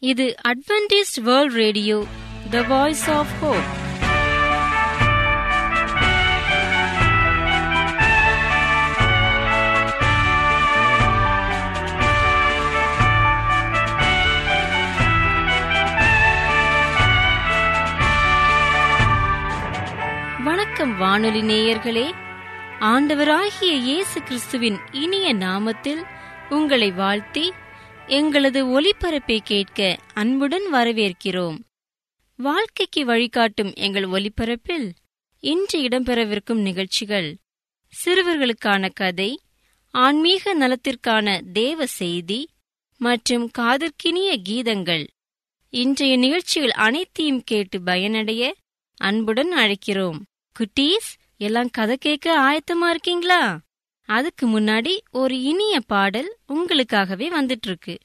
இது Adventist world radio the voice of hope வணக்கம் வானொலி நேயர்களே ஆண்டவராகிய இயேசு கிறிஸ்துவின் இனிய நாமத்தில் உங்களை வாழ்த்தி எங்களது ஒலிபரப்பை கேட்க அன்புடன் வரவேற்கிறோம் வாழ்க்கைக்கு வழிகாட்டும் எங்கள் ஒலிபரப்பில் இன்று இடம்பெறவிருக்கும் நிகழ்ச்சிகள் சிறுவர்களுக்கான கதை ஆன்மீக நலத்திற்கான தேவ செய்தி மற்றும் காதற்கினிய கீதங்கள் இன்றைய நிகழ்ச்சிகள் அனைத்தையும் கேட்டு பயனடைய அன்புடன் அழைக்கிறோம் குட்டீஸ் எல்லாம் கதை கேட்க ஆயத்தமா இருக்கீங்களா அதுக்கு முன்னாடி ஒரு இனிய பாடல் உங்களுக்காகவே வந்துட்டு இருக்கு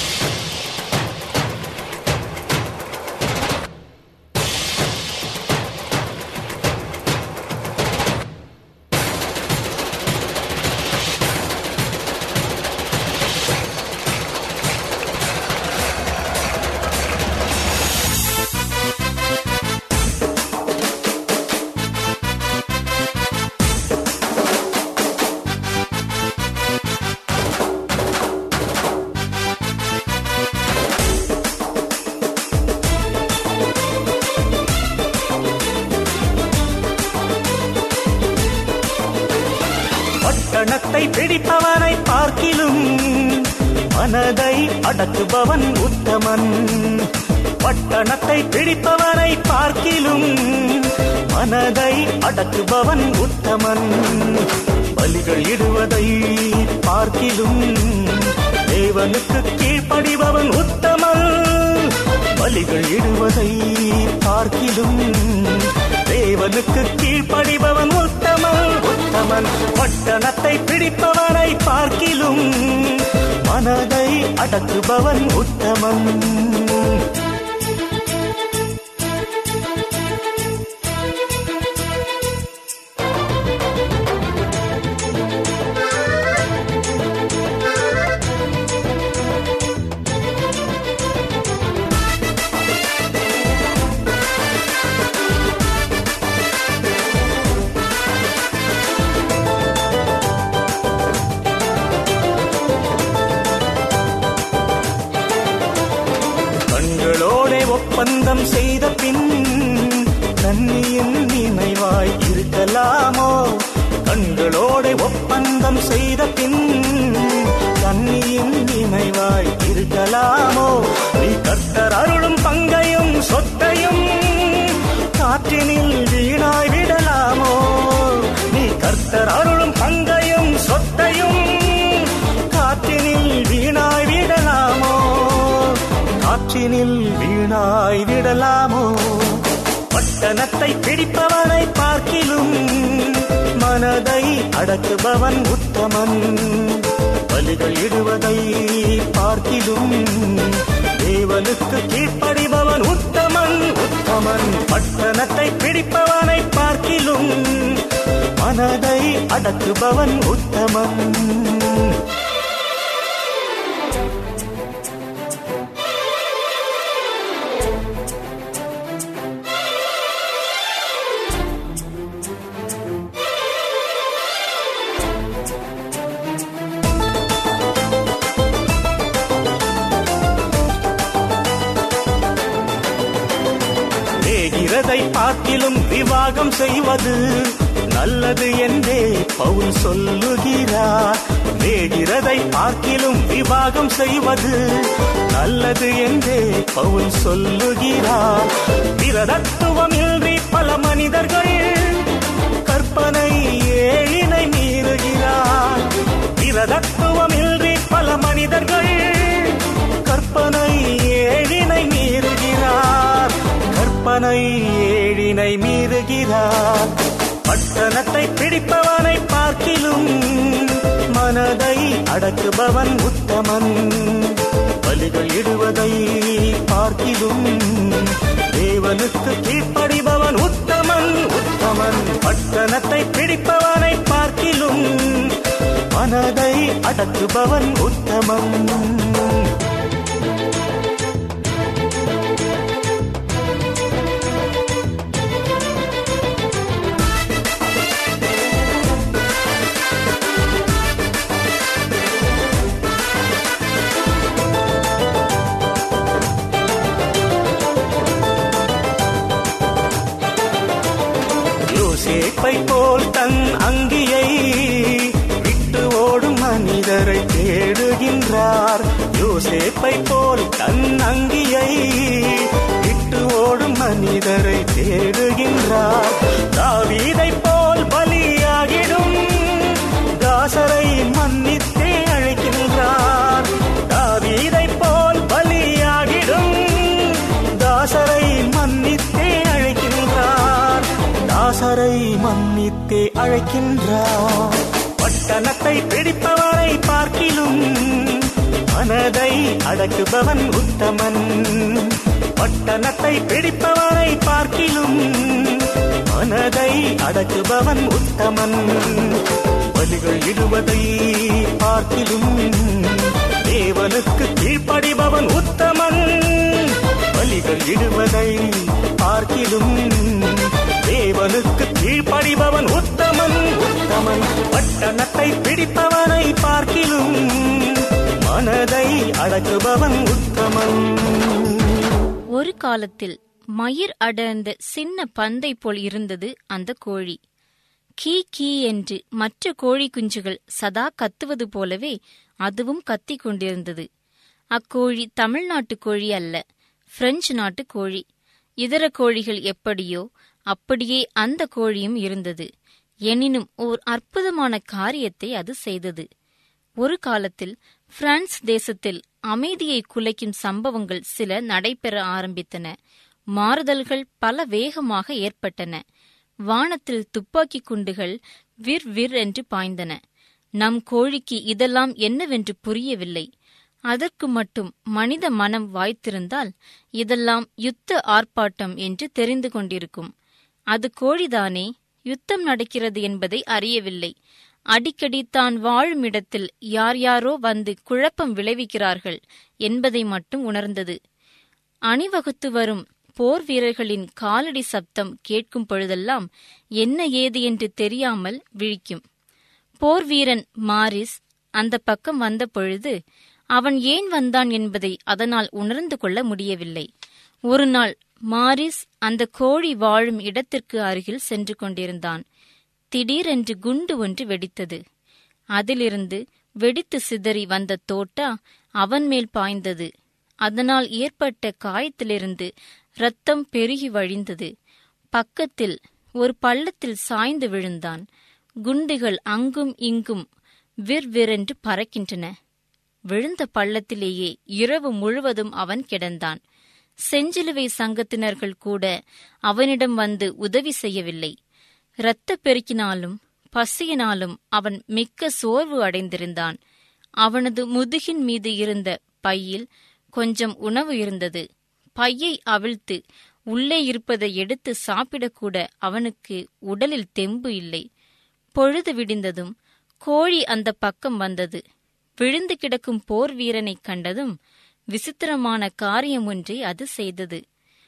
பட்டணத்தை பிடிப்பவனை பார்க்கிலும் மனதை அடக்குபவன் உத்தமன் பட்டணத்தை பிடிப்பவனை பார்க்கிலும் மனதை அடக்குபவன் உத்தமன் பலிகள் இடுவதை பார்க்கிலும் தேவனுக்கு கீழ்ப்படிபவன் உத்தமன் பலிகள் இடுவதை பார்க்கிலும் தேவனுக்கு கீழ்ப்படிபவன் உத்தமன் உத்தமன் பட்டணத்தை பிடிப்பவனை பார்க்கிலும் மனதை அடக்குபவன் உத்தமன் கண்களோட ஒப்பந்தம் செய்த பின் கண்ணியின் நினைவாய் இருக்கலாமோ கண்களோட ஒப்பந்தம் செய்த பின் கண்ணியின் நினைவாய் இருக்கலாமோ நீ கர்த்தர் அருளும் பங்கையும் சொத்தையும் காற்றினில் வீணாய் விடலாமோ நீ கர்த்தர் அருளும் பங்கையும் சொத்தையும் காற்றினில் வீணாய் விடலாமோ காற்றினில் வீணாய் விடலாமோ பட்டணத்தை பிடிப்பவனை பார்க்கிலும் மனதை அடக்குபவன் உத்தமன் பலிகள் இடுவதை பார்க்கிலும் தேவனுக்கு கீழ்ப்படிபவன் உத்தமன் உத்தமன் பட்டணத்தை பிடிப்பவனை பார்க்கிலும் மனதை அடக்குபவன் உத்தமன் வேகிறதை பார்க்கிலும் விவாகம் செய்வது நல்லது என்றே பவுல் சொல்லுகிறார் வேகிறதை பார்க்கிலும் விவாகம் செய்வது நல்லது என்றே பவுல் சொல்லுகிறார் விரதத்துவம் இன்றி பல மனிதர்கள் கற்பனை ஏழினை மீறுகிறார் விரதத்துவம் இன்றி பல மனிதர்கள் கற்பனை ஏழினை மீறுகிறார் கற்பனை ஏழினை மீறுகிறார் பட்டணத்தை பிடிப்பவனை பார்க்கிலும் மனதை அடக்குபவன் உத்தமன் பலிகள் இடுவதை பார்க்கிலும் தேவனுக்கு கீழ்ப்படிபவன் உத்தமன் உத்தமன் பட்டணத்தை பிடிப்பவனை பார்க்கிலும் மனதை அடக்குபவன் உத்தமன் நெருப்பை போல் தன் அங்கியை விட்டு ஓடும் மனிதரை தேடுகின்றார் தாவீதை போல் பலியாகிடும் தாசரை மன்னித்தே அழைக்கின்றார் தாவீதை போல் பலியாகிடும் தாசரை மன்னித்தே அழைக்கின்றார் தாசரை மன்னித்தே அழைக்கின்றார் பட்டணத்தை பிடிப்பவரை பார்க்கிலும் மனதை அடக்குபவன் உத்தமன் பட்டணத்தை பிடிப்பவரை பார்க்கிலும் மனதை அடக்குபவன் உத்தமன் பலிகள் இடுவதை பார்க்கிலும் தேவனுக்கு கீழ்ப்படிபவன் உத்தமன் பலிகள் இடுவதை பார்க்கிலும் தேவனுக்கு கீழ்ப்படிபவன் உத்தமன் உத்தமன் பட்டணத்தை பிடிப்பவனை பார்க்கிலும் மனதை அடக்குபவன் உத்தமன் ஒரு காலத்தில் மயிர் அடர்ந்த சின்ன பந்தை போல் இருந்தது அந்த கோழி கீ கீ என்று மற்ற கோழி குஞ்சுகள் சதா கத்துவது போலவே அதுவும் கத்திக் கொண்டிருந்தது அக்கோழி தமிழ்நாட்டு கோழி அல்ல பிரெஞ்சு நாட்டு கோழி இதர கோழிகள் எப்படியோ அப்படியே அந்த கோழியும் இருந்தது எனினும் ஓர் அற்புதமான காரியத்தை அது செய்தது ஒரு காலத்தில் பிரான்ஸ் தேசத்தில் அமைதியை குலைக்கும் சம்பவங்கள் சில நடைபெற ஆரம்பித்தன மாறுதல்கள் பல வேகமாக ஏற்பட்டன வானத்தில் துப்பாக்கி குண்டுகள் விர் விர் என்று பாய்ந்தன நம் கோழிக்கு இதெல்லாம் என்னவென்று புரியவில்லை அதற்கு மட்டும் மனித மனம் வாய்த்திருந்தால் இதெல்லாம் யுத்த ஆர்ப்பாட்டம் என்று தெரிந்து கொண்டிருக்கும் அது கோழிதானே யுத்தம் நடக்கிறது என்பதை அறியவில்லை அடிக்கடி தான் வாழும் இடத்தில் யார் யாரோ வந்து குழப்பம் விளைவிக்கிறார்கள் என்பதை மட்டும் உணர்ந்தது அணிவகுத்து வரும் போர் வீரர்களின் காலடி சப்தம் கேட்கும் பொழுதெல்லாம் என்ன ஏது என்று தெரியாமல் விழிக்கும் போர் வீரன் மாரிஸ் அந்த பக்கம் வந்த பொழுது அவன் ஏன் வந்தான் என்பதை அதனால் உணர்ந்து கொள்ள முடியவில்லை ஒரு நாள் மாரிஸ் அந்த கோழி வாழும் இடத்திற்கு அருகில் சென்று கொண்டிருந்தான் திடீரென்று குண்டு ஒன்று வெடித்தது அதிலிருந்து வெடித்து சிதறி வந்த தோட்டா அவன் மேல் பாய்ந்தது அதனால் ஏற்பட்ட காயத்திலிருந்து இரத்தம் பெருகி வழிந்தது பக்கத்தில் ஒரு பள்ளத்தில் சாய்ந்து விழுந்தான் குண்டுகள் அங்கும் இங்கும் விர்விரென்று பறக்கின்றன விழுந்த பள்ளத்திலேயே இரவு முழுவதும் அவன் கிடந்தான் செஞ்சிலுவை சங்கத்தினர்கள் கூட அவனிடம் வந்து உதவி செய்யவில்லை இரத்த பெருக்கினாலும் பசியினாலும் அவன் மிக்க சோர்வு அடைந்திருந்தான் அவனது முதுகின் மீது இருந்த பையில் கொஞ்சம் உணவு இருந்தது பையை அவிழ்த்து உள்ளே இருப்பதை எடுத்து சாப்பிடக்கூட அவனுக்கு உடலில் தெம்பு இல்லை பொழுது விடிந்ததும் கோழி அந்த பக்கம் வந்தது விழுந்து கிடக்கும் போர் வீரனைக் கண்டதும் விசித்திரமான காரியம் ஒன்றை அது செய்தது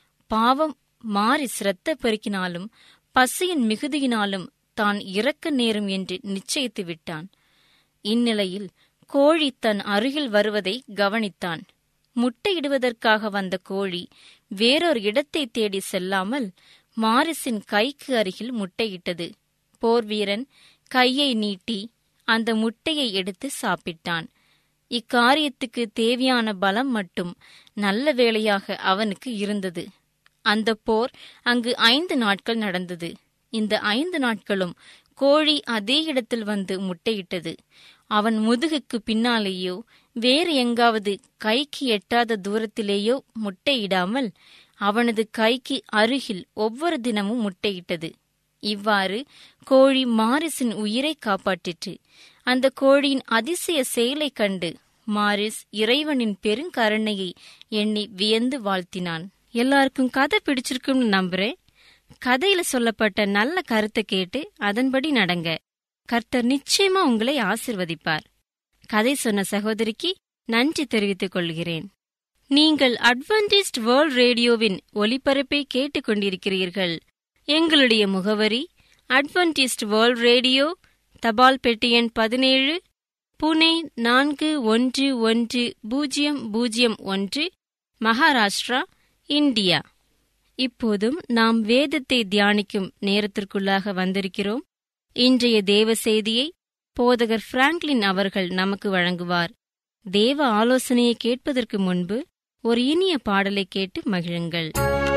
பாவம் மாறி சிரத்த பெருக்கினாலும் பசியின் மிகுதியினாலும் தான் இறக்க நேரும் என்று நிச்சயித்து விட்டான் இந்நிலையில் கோழி தன் அருகில் வருவதை கவனித்தான் முட்டையிடுவதற்காக வந்த கோழி வேறொரு இடத்தை தேடி செல்லாமல் மாரிஸின் கைக்கு அருகில் முட்டையிட்டது போர்வீரன் கையை நீட்டி அந்த முட்டையை எடுத்து சாப்பிட்டான் இக்காரியத்துக்கு தேவையான பலம் மட்டும் நல்ல வேளையாக அவனுக்கு இருந்தது அந்த போர் அங்கு ஐந்து நாட்கள் நடந்தது இந்த ஐந்து நாட்களும் கோழி அதே இடத்தில் வந்து முட்டையிட்டது அவன் முதுகுக்கு பின்னாலேயோ வேறு எங்காவது கைக்கு எட்டாத தூரத்திலேயோ முட்டையிடாமல் அவனது கைக்கு அருகில் ஒவ்வொரு தினமும் முட்டையிட்டது இவ்வாறு கோழி மாரிஸின் உயிரை காப்பாற்றிற்று அந்த கோழியின் அதிசய செயலைக் கண்டு மாரிஸ் இறைவனின் பெருங்கருணையை எண்ணி வியந்து வாழ்த்தினான் எல்லாருக்கும் கதை பிடிச்சிருக்கும்னு நம்புறேன் கதையில சொல்லப்பட்ட நல்ல கருத்தை கேட்டு அதன்படி நடங்க கர்த்தர் நிச்சயமா உங்களை ஆசிர்வதிப்பார் கதை சொன்ன சகோதரிக்கு நன்றி தெரிவித்துக் கொள்கிறேன் நீங்கள் அட்வென்டிஸ்ட் வேர்ல்ட் ரேடியோவின் ஒலிபரப்பை கேட்டுக்கொண்டிருக்கிறீர்கள் எங்களுடைய முகவரி அட்வென்டிஸ்ட் வேர்ல்ட் ரேடியோ தபால் பெட்டி எண் பதினேழு புனே நான்கு ஒன்று ஒன்று பூஜ்ஜியம் பூஜ்ஜியம் ஒன்று மகாராஷ்டிரா இந்தியா இப்போதும் நாம் வேதத்தை தியானிக்கும் நேரத்திற்குள்ளாக வந்திருக்கிறோம் இன்றைய தேவ செய்தியை போதகர் பிராங்க்லின் அவர்கள் நமக்கு வழங்குவார் தேவ ஆலோசனையை கேட்பதற்கு முன்பு ஒரு இனிய பாடலை கேட்டு மகிழுங்கள்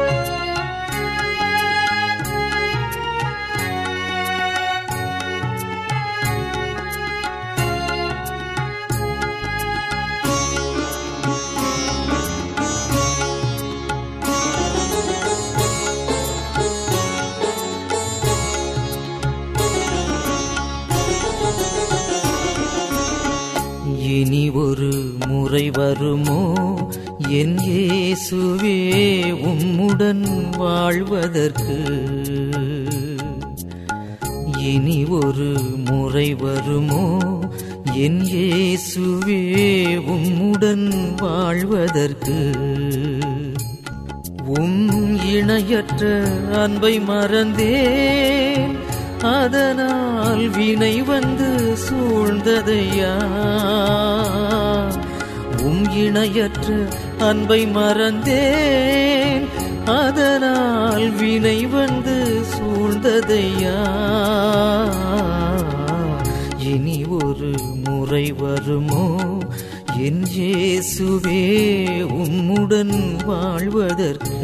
இனி ஒரு முறை வருமோ என் இயேசுவே உம்முடன் வாழ்வதற்கு இனி ஒரு முறை வருமோ என் இயேசுவே உம்முடன் வாழ்வதற்கு உம் இணையற்ற அன்பை மறந்தேன் அதனால் வினை வந்து சூழ்ந்ததையா உம் இணையற்ற அன்பை மறந்தேன் அதனால் வினை வந்து சூழ்ந்ததையா இனி ஒரு முறை வருமோ என் இயேசுவே உம்முடன் வாழ்வதற்கு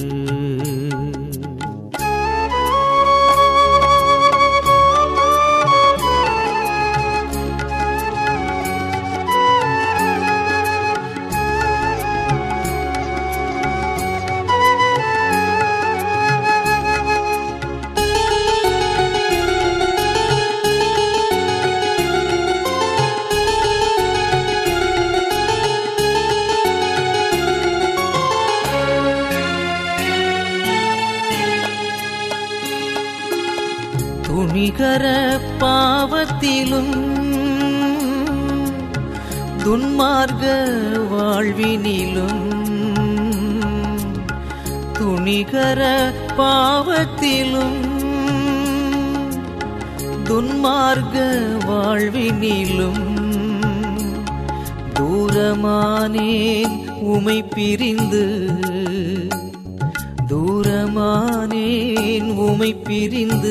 துணிகர பாவத்திலும் துன்மார்க்க வாழ்வினிலும் துணிகர பாவத்திலும் துன்மார்க்க வாழ்வினிலும் தூரமானேன் உமை பிரிந்து தூரமானேன் உமை பிரிந்து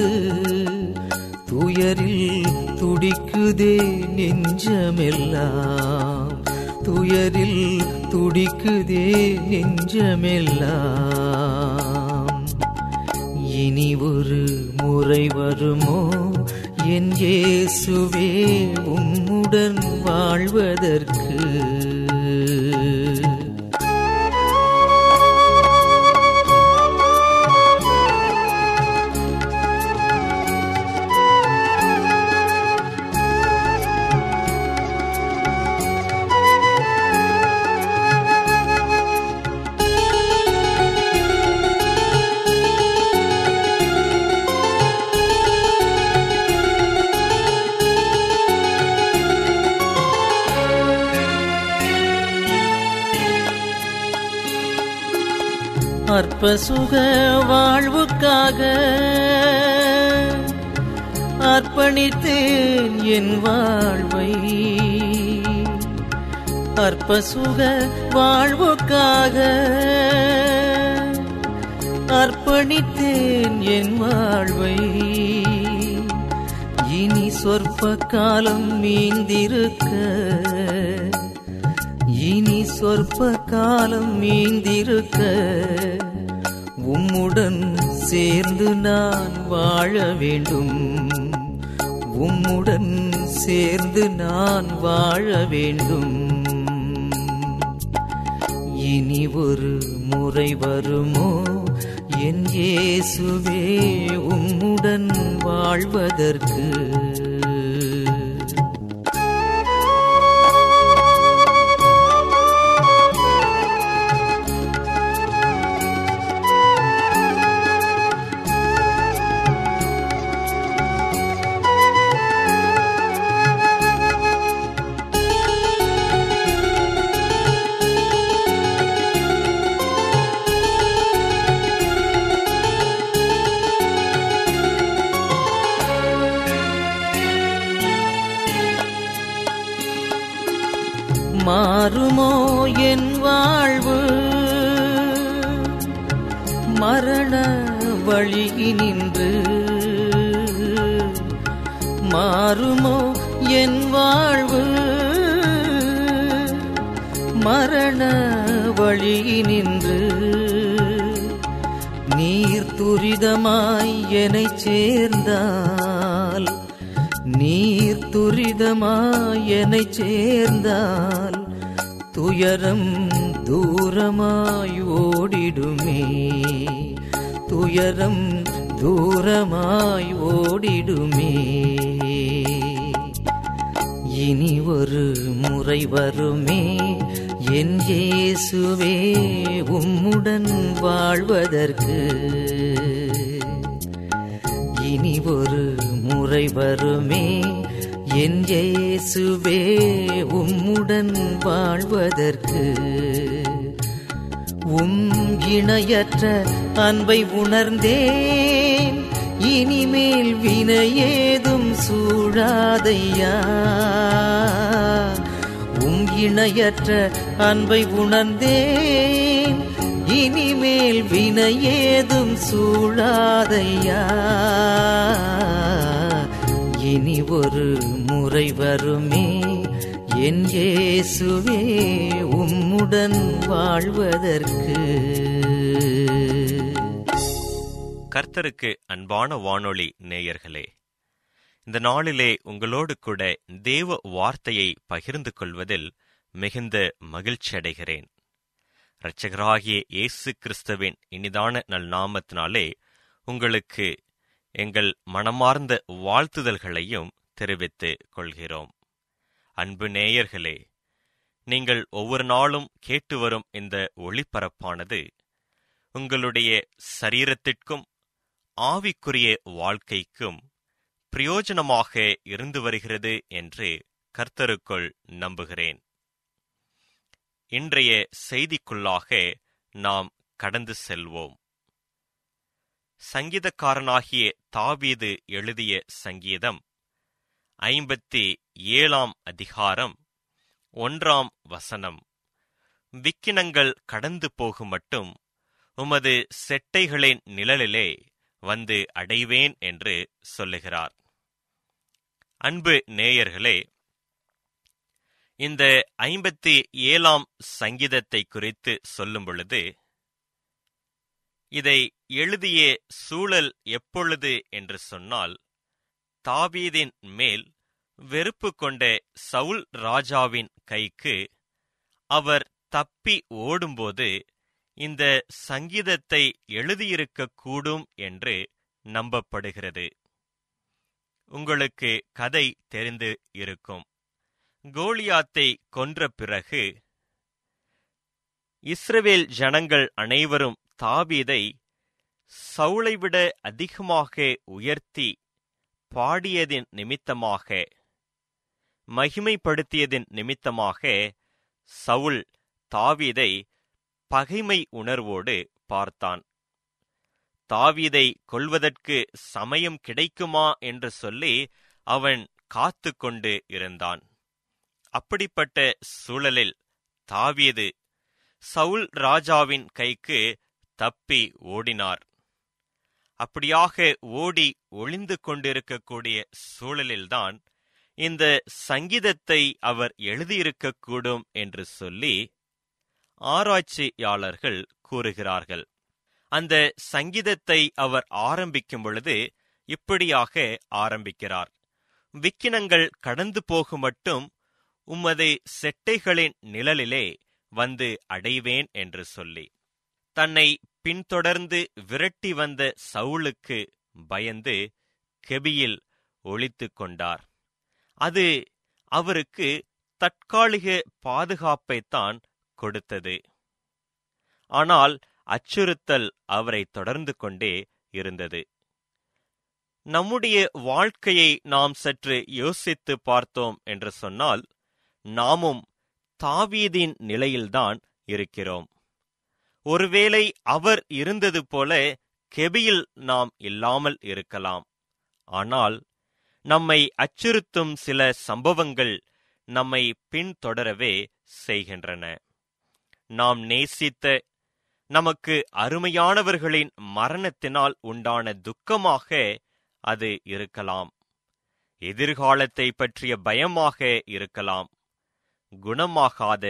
துயரில் துடிக்குதே நெஞ்சமெல்லாம் துயரில் துடிக்குதே நெஞ்சமெல்லாம் இனி ஒரு முறை வருமோ என் இயேசுவே உம்முடன் வாழ்வதற்கு அற்ப சுக வாழ்வுக்காக அர்ப்பணித்தேன் என் வாழ்வை அற்ப சுக வாழ்வுக்காக அர்ப்பணித்தேன் என் வாழ்வை இனி சொற்ப காலம் மீந்திருக்க இனி சொற்ப காலம் மீந்திருக்க உம்முடன் சேர்ந்து நான் வாழ வேண்டும் உம்முடன் சேர்ந்து நான் வாழ வேண்டும் இனி ஒரு முறை வருமோ என் இயேசுவே உம்முடன் வாழ்வதற்கு மாறுமோ என் வாழ்வு மரண வழியினின்று மாறுமோ என் வாழ்வு மரண வழியினின்று நீர் துரிதமாய் என்னைச் சேர்ந்தால் நீர் துரிதமாய் என்னைச் சேர்ந்தால் துயரம் தூரமாய் ஓடிடுமே துயரம் தூரமாய் ஓடிடுமே இனி ஒரு முறை வருமே என் இயேசுவே உம்முடன் வாழ்வதற்கு இனி ஒரு முறை வருமே என் இயேசுவே உம்முடன் வாழ்வதற்கு உம் இணையற்ற அன்பை உணர்ந்தேன் இனிமேல் வினையேதும் சூழாதையா உம் இணையற்ற அன்பை உணர்ந்தேன் இனிமேல் வினையேதும் சூழாதையா இனி ஒரு முறை வருமே என் இயேசுவே உம்முடன் வாழ்வதற்கு கர்த்தருக்கு அன்பான வானொலி நேயர்களே இந்த நாளிலே உங்களோடு கூட தேவ வார்த்தையை பகிர்ந்து கொள்வதில் மிகுந்த மகிழ்ச்சி அடைகிறேன் இரட்சகராகிய இயேசு கிறிஸ்துவின் இனிதான நல் நாமத்தினாலே உங்களுக்கு எங்கள் மனமார்ந்த வாழ்த்துதல்களையும் தெரிவித்துக் கொள்கிறோம் அன்பு நேயர்களே நீங்கள் ஒவ்வொரு நாளும் கேட்டு வரும் இந்த ஒளிபரப்பானது உங்களுடைய சரீரத்திற்கும் ஆவிக்குரிய வாழ்க்கைக்கும் பிரயோஜனமாக இருந்து வருகிறது என்று கர்த்தருக்குள் நம்புகிறேன் இன்றைய செய்திக்குள்ளாக நாம் கடந்து செல்வோம் சங்கீதக்காரனாகிய தாவீது எழுதிய சங்கீதம் ஐம்பத்தி ஏழாம் அதிகாரம் ஒன்றாம் வசனம் விக்கினங்கள் கடந்து போகும் மட்டும் உமது செட்டைகளின் நிழலிலே வந்து அடைவேன் என்று சொல்லுகிறார் அன்பு நேயர்களே இந்த ஐம்பத்தி ஏழாம் சங்கீதத்தை குறித்து சொல்லும் பொழுது இதை எழுதிய சூழல் எப்பொழுது என்று சொன்னால் தாவீதின் மேல் வெறுப்பு கொண்ட சவுல் ராஜாவின் கைக்கு அவர் தப்பி ஓடும்போது இந்த சங்கீதத்தை எழுதியிருக்கக்கூடும் என்று நம்பப்படுகிறது உங்களுக்கு கதை தெரிந்து இருக்கும் கோலியாத்தை கொன்ற பிறகு இஸ்ரவேல் ஜனங்கள் அனைவரும் தாவீதை சவுளை விட அதிகமாக உயர்த்தி பாடியதின் நிமித்தமாக மகிமைப்படுத்தியதின் நிமித்தமாக சவுல் தாவீதை பகைமை உணர்வோடு பார்த்தான் தாவீதை கொல்வதற்கு சமயம் கிடைக்குமா என்று சொல்லி அவன் காத்து கொண்டு இருந்தான் அப்படிப்பட்ட சூழலில் தாவீது சவுல் ராஜாவின் கைக்கு தப்பி ஓடினார் அப்படியாக ஓடி ஒளிந்து கொண்டிருக்கக்கூடிய சூழலில்தான் இந்த சங்கீதத்தை அவர் எழுதியிருக்கக்கூடும் என்று சொல்லி ஆராய்ச்சியாளர்கள் கூறுகிறார்கள் அந்த சங்கீதத்தை அவர் ஆரம்பிக்கும் பொழுது இப்படியாக ஆரம்பிக்கிறார் விக்கினங்கள் கடந்து போகும் மட்டும் உமது செட்டைகளின் நிழலிலே வந்து அடைவேன் என்று சொல்லி தன்னை பின்தொடர்ந்து விரட்டி வந்த சவுளுக்கு பயந்து கெபியில் ஒளித்துக் கொண்டார் அது அவருக்கு தற்காலிக பாதுகாப்பைத்தான் கொடுத்தது ஆனால் அச்சுறுத்தல் அவரை தொடர்ந்து கொண்டே இருந்தது நம்முடைய வாழ்க்கையை நாம் சற்று யோசித்து பார்த்தோம் என்று சொன்னால் நாமும் தாவீதின் நிலையில்தான் இருக்கிறோம் ஒருவேளை அவர் இருந்தது போல கெபியில் நாம் இல்லாமல் இருக்கலாம் ஆனால் நம்மை அச்சுறுத்தும் சில சம்பவங்கள் நம்மை பின்தொடரவே செய்கின்றன நாம் நேசித்த நமக்கு அருமையானவர்களின் மரணத்தினால் உண்டான துக்கமாக அது இருக்கலாம் எதிர்காலத்தை பற்றிய பயமாக இருக்கலாம் குணமாகாத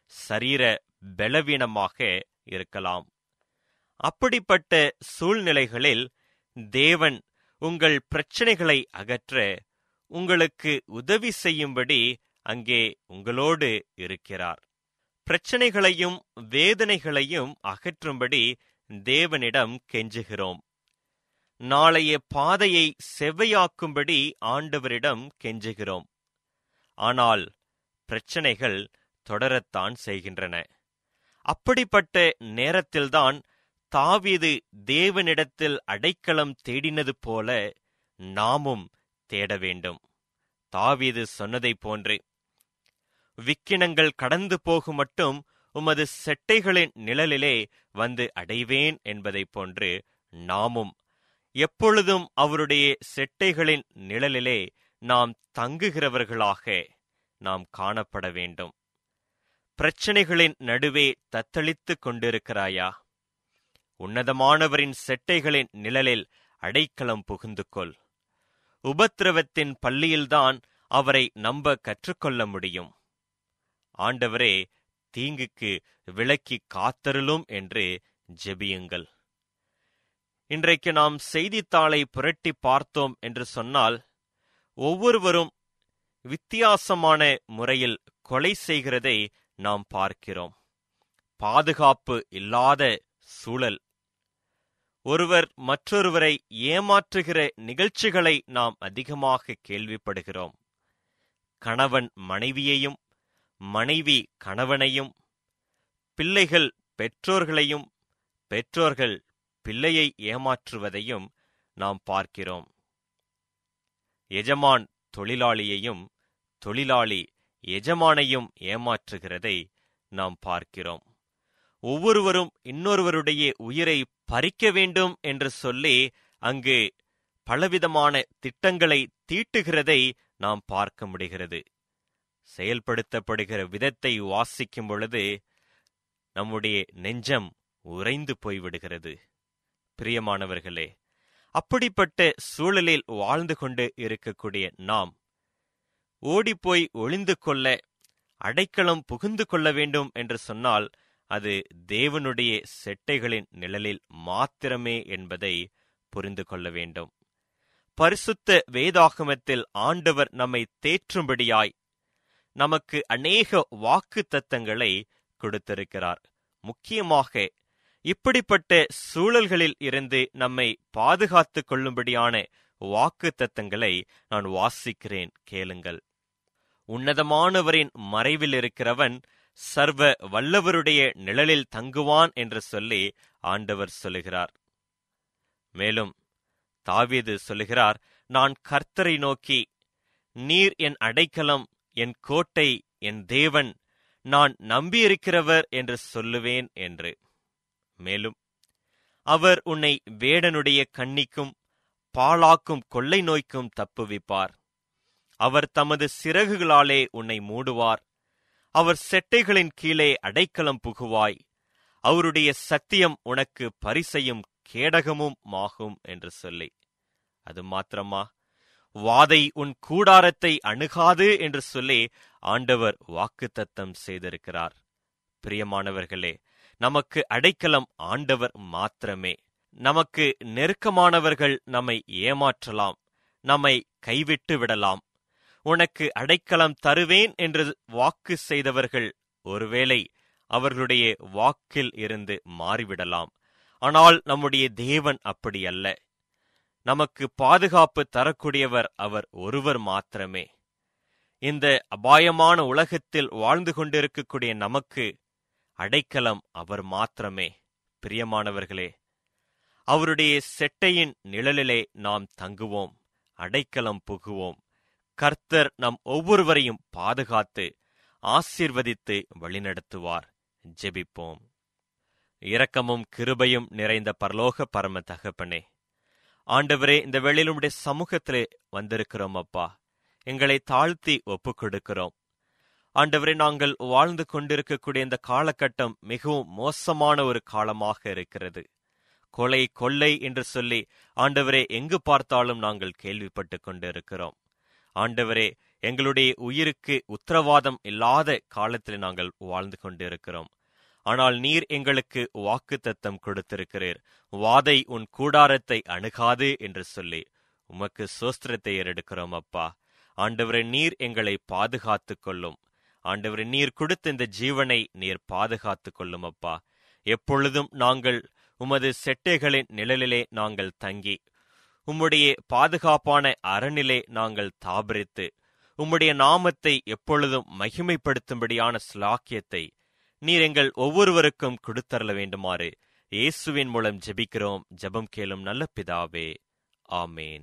சரீர பலவீனமாக இருக்கலாம் அப்படிப்பட்ட சூழ்நிலைகளில் தேவன் உங்கள் பிரச்சனைகளை அகற்ற உங்களுக்கு உதவி செய்யும்படி அங்கே உங்களோடு இருக்கிறார் பிரச்சனைகளையும் வேதனைகளையும் அகற்றும்படி தேவனிடம் கெஞ்சுகிறோம் நாளைய பாதையை செவ்வையாக்கும்படி ஆண்டவரிடம் கெஞ்சுகிறோம் ஆனால் பிரச்சனைகள் தொடரத்தான் செய்கின்றன அப்படிப்பட்ட நேரத்தில்தான் தாவீது தேவனிடத்தில் அடைக்கலம் தேடினது போல நாமும் தேட வேண்டும் தாவீது சொன்னதைப் போன்று விக்கினங்கள் கடந்து போகும் மட்டும் உமது செட்டைகளின் நிழலிலே வந்து அடைவேன் என்பதைப் போன்று நாமும் எப்பொழுதும் அவருடைய செட்டைகளின் நிழலிலே நாம் தங்குகிறவர்களாக நாம் காணப்பட வேண்டும் பிரச்சனைகளின் நடுவே தத்தளித்துக் கொண்டிருக்கிறாயா உன்னதமானவரின் செட்டைகளின் நிழலில் அடைக்கலம் புகுந்து கொள் உபத்திரவத்தின் பள்ளியில்தான் அவரை நம்ப கற்றுக்கொள்ள முடியும் ஆண்டவரே தீங்குக்கு விலக்கி காத்தருளும் என்று ஜெபியுங்கள் இன்றைக்கு நாம் செய்தித்தாளை புரட்டி பார்த்தோம் என்று சொன்னால் ஒவ்வொருவரும் வித்தியாசமான முறையில் கொலை செய்கிறதை நாம் பார்க்கிறோம் பாதுகாப்பு இல்லாத சூழல் ஒருவர் மற்றொருவரை ஏமாற்றுகிற நிகழ்ச்சிகளை நாம் அதிகமாக கேள்விப்படுகிறோம் கணவன் மனைவியையும் மனைவி கணவனையும் பிள்ளைகள் பெற்றோர்களையும் பெற்றோர்கள் பிள்ளையை ஏமாற்றுவதையும் நாம் பார்க்கிறோம் எஜமான் தொழிலாளியையும் தொழிலாளி எஜமானையும் ஏமாற்றுகிறதை நாம் பார்க்கிறோம் ஒவ்வொருவரும் இன்னொருவருடைய உயிரை பறிக்க வேண்டும் என்று சொல்லி அங்கு பலவிதமான திட்டங்களை தீட்டுகிறதை நாம் பார்க்க முடிகிறது செயல்படுத்தப்படுகிற விதத்தை வாசிக்கும் பொழுது நம்முடைய நெஞ்சம் உறைந்து போய்விடுகிறது பிரியமானவர்களே அப்படிப்பட்ட சூழலில் வாழ்ந்து கொண்டு இருக்கக்கூடிய நாம் ஓடிப்போய் ஒளிந்து கொள்ள அடைக்கலம் புகுந்து கொள்ள வேண்டும் என்று சொன்னால் அது தேவனுடைய செட்டைகளின் நிழலில் மாத்திரமே என்பதை புரிந்து கொள்ள வேண்டும் பரிசுத்த வேதாகமத்தில் ஆண்டவர் நம்மை தேற்றும்படியாய் நமக்கு அநேக வாக்கு தத்தங்களை கொடுத்திருக்கிறார் முக்கியமாக இப்படிப்பட்ட சூழல்களில் இருந்து நம்மை பாதுகாத்துக் கொள்ளும்படியான வாக்கு தத்தங்களை நான் வாசிக்கிறேன் கேளுங்கள் உன்னதமானவரின் மறைவில் இருக்கிறவன் சர்வ வல்லவருடைய நிழலில் தங்குவான் என்று சொல்லி ஆண்டவர் சொல்லுகிறார் மேலும் தாவீது சொல்லுகிறார் நான் கர்த்தரை நோக்கி நீர் என் அடைக்கலம் என் கோட்டை என் தேவன் நான் நம்பியிருக்கிறவர் என்று சொல்லுவேன் என்று மேலும் அவர் உன்னை வேடனுடைய கண்ணிக்கும் பாழாக்கும் கொள்ளை நோய்க்கும் தப்புவிப்பார் அவர் தமது சிறகுகளாலே உன்னை மூடுவார் அவர் செட்டைகளின் கீழே அடைக்கலம் புகுவாய் அவருடைய சத்தியம் உனக்கு பரிசையும் கேடகமும் ஆகும் என்று சொல்லி அது மாத்திரமா வாதை உன் கூடாரத்தை அணுகாது என்று சொல்லி ஆண்டவர் வாக்குத்தத்தம் செய்திருக்கிறார் பிரியமானவர்களே நமக்கு அடைக்கலம் ஆண்டவர் மாத்திரமே நமக்கு நெருக்கமானவர்கள் நம்மை ஏமாற்றலாம் நம்மை கைவிட்டு விடலாம் உனக்கு அடைக்கலம் தருவேன் என்று வாக்கு செய்தவர்கள் ஒருவேளை அவர்களுடைய வாக்கில் இருந்து மாறிவிடலாம் ஆனால் நம்முடைய தேவன் அப்படி அல்ல நமக்கு பாதுகாப்பு தரக்கூடியவர் அவர் ஒருவர் மாத்திரமே இந்த அபாயமான உலகத்தில் வாழ்ந்து கொண்டிருக்கக்கூடிய நமக்கு அடைக்கலம் அவர் மாத்திரமே பிரியமானவர்களே அவருடைய செட்டையின் நிழலிலே நாம் தங்குவோம் அடைக்கலம் புகுவோம் கர்த்தர் நம் ஒவ்வொருவரையும் பாதுகாத்து ஆசீர்வதித்து வழிநடத்துவார் ஜெபிப்போம் இரக்கமும் கிருபையும் நிறைந்த பரலோக பரம தகப்பனே ஆண்டவரே இந்த வேளையில் உம்முடைய சமூகத்திலே வந்திருக்கிறோம் அப்பா எங்களை தாழ்த்தி ஒப்புக் கொடுக்கிறோம் ஆண்டவரே நாங்கள் வாழ்ந்து கொண்டிருக்கக்கூடிய இந்த காலகட்டம் மிகவும் மோசமான ஒரு காலமாக இருக்கிறது கொலை கொள்ளை என்று சொல்லி ஆண்டவரே எங்கு பார்த்தாலும் நாங்கள் கேள்விப்பட்டு கொண்டிருக்கிறோம் ஆண்டவரே எங்களுடைய உயிருக்கு உத்தரவாதம் இல்லாத காலத்தில் நாங்கள் வாழ்ந்து கொண்டிருக்கிறோம் ஆனால் நீர் எங்களுக்கு வாக்கு தத்தம் கொடுத்திருக்கிறீர் வாதை உன் கூடாரத்தை அணுகாது என்று சொல்லி உமக்கு சோஸ்திரத்தை ஏறெடுக்கிறோம் அப்பா ஆண்டவரே நீர் எங்களை பாதுகாத்துக் கொள்ளும் ஆண்டவரே நீர் கொடுத்த இந்த ஜீவனை நீர் பாதுகாத்துக் கொள்ளும் அப்பா எப்பொழுதும் நாங்கள் உமது செட்டைகளின் நிழலிலே நாங்கள் தங்கி உம்முடைய பாதுகாப்பான அறநிலே நாங்கள் தாபரித்து உம்முடைய நாமத்தை எப்பொழுதும் மகிமைப்படுத்தும்படியான ஸ்லாக்கியத்தை நீர் எங்கள் ஒவ்வொருவருக்கும் கொடுத்தரல வேண்டுமாறு இயேசுவின் மூலம் ஜெபிக்கிறோம் ஜெபம் கேளும் நல்ல பிதாவே ஆமேன்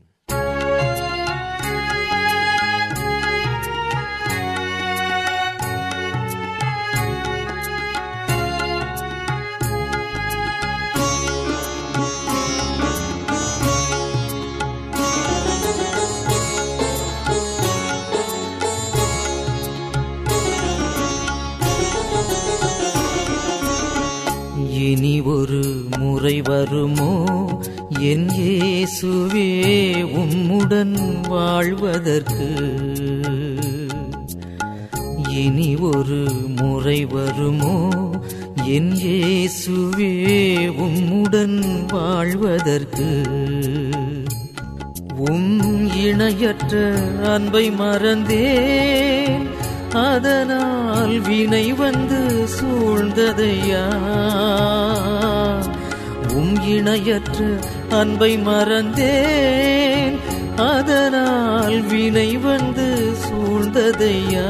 இனி ஒரு முறை வருமோ என் இயேசுவே உம்முடன் வாழ்வதற்கு இனி ஒரு முறை வருமோ என் இயேசுவே உம்முடன் வாழ்வதற்கு உம் இணையற்ற அன்பை மறந்தேன் அதனால் வினை வந்து சூழ்ந்ததையா உம் இணையற்ற அன்பை மறந்தேன் அதனால் வினை வந்து சூழ்ந்ததையா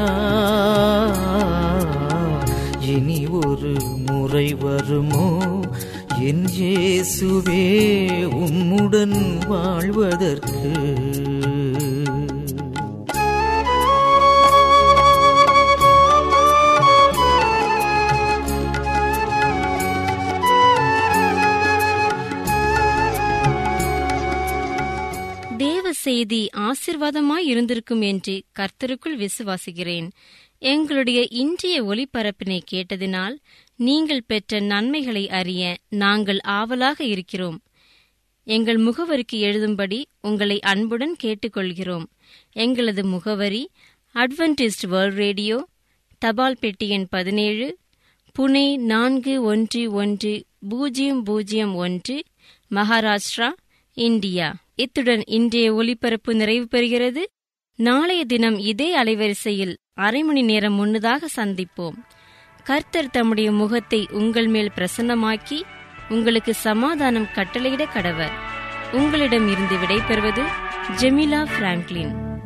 இனி ஒரு முறை வருமோ என் இயேசுவே உம்முடன் வாழ்வதற்கு தேவ செய்தி ஆசிர்வாதமாய் இருந்திருக்கும் என்று கர்த்தருக்குள் விசுவாசிக்கிறேன் எங்களுடைய இன்றைய ஒளிபரப்பினை கேட்டதினால் நீங்கள் பெற்ற நன்மைகளை அறிய நாங்கள் ஆவலாக இருக்கிறோம் எங்கள் முகவரிக்கு எழுதும்படி உங்களை அன்புடன் கேட்டுக்கொள்கிறோம் எங்களது முகவரி அட்வென்டிஸ்ட் வேர்ல்ட் ரேடியோ தபால் பெட்டி எண் பதினேழு புனே நான்கு ஒன்று ஒன்று பூஜ்ஜியம் பூஜ்ஜியம் ஒன்று மகாராஷ்டிரா இந்தியா இத்துடன் இன்றைய ஒலிபரப்பு நிறைவு பெறுகிறது நாளைய தினம் இதே அலைவரிசையில் அரை மணி நேரம் முன்னதாக சந்திப்போம் கர்த்தர் தம்முடைய முகத்தை உங்கள் மேல் பிரசன்னமாக்கி உங்களுக்கு சமாதானம் கட்டளையிட கடவர் உங்களிடம் இருந்து விடைபெறுவது ஜெமிலா பிராங்க்லின்